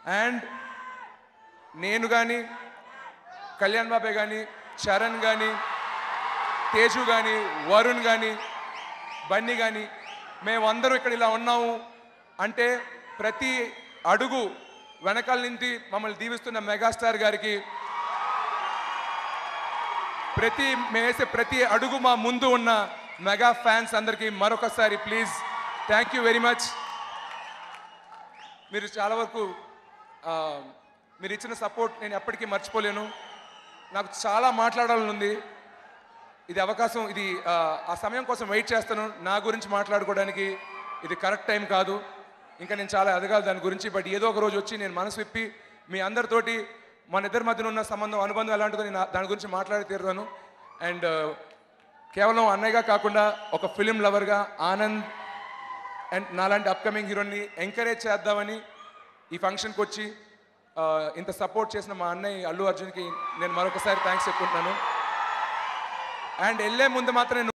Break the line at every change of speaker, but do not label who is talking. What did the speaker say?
and నేను కానీ కళ్యాణ్ బాబాయ్ కానీ చరణ్ కానీ తేజు కానీ వరుణ్ కానీ బన్నీ కానీ మేమందరం ఇక్కడ ఇలా ఉన్నాము అంటే ప్రతి అడుగు వెనకాల నుంచి మమ్మల్ని దీవిస్తున్న మెగాస్టార్ గారికి ప్రతి మేము వేసే ప్రతి అడుగు మా ముందు ఉన్న మెగా ఫ్యాన్స్ అందరికీ మరొకసారి please thank you very much మీరు చాలా వరకు ఆ, మీరు ఇచ్చిన సపోర్ట్ నేను ఎప్పటికీ మర్చిపోలేను నాకు చాలా మాట్లాడాలని ఉంది ఇది అవకాశం ఇది ఆ, ఆ సమయం కోసం వెయిట్ చేస్తాను నా గురించి మాట్లాడుకోవడానికి ఇది కరెక్ట్ టైం కాదు ఇంకా నేను చాలా ఎదగాలి దాని గురించి బట్ ఏదో ఒక రోజు వచ్చి నేను మనసు విప్పి మీ అందరితోటి మన ఇద్దరి మధ్యన ఉన్న సంబంధం అనుబంధం ఎలాంటిదో నేను ఆ- దాని గురించి మాట్లాడి తీరుతాను అండ్ కేవలం అన్నయ్యగా కాకుండా ఒక ఫిలిం లవర్గా ఆనంద్ అండ్ నాలాంటి అప్కమింగ్ హీరోని ఎంకరేజ్ చేద్దామని ఈ ఫంక్షన్కి వచ్చి ఆ, ఇంత సపోర్ట్ చేసిన మా అన్నయ్య అల్లు అర్జున్కి నేను మరొకసారి థ్యాంక్స్ చెప్పుకుంటున్నాను అండ్ వెళ్ళే ముందు మాత్రం నేను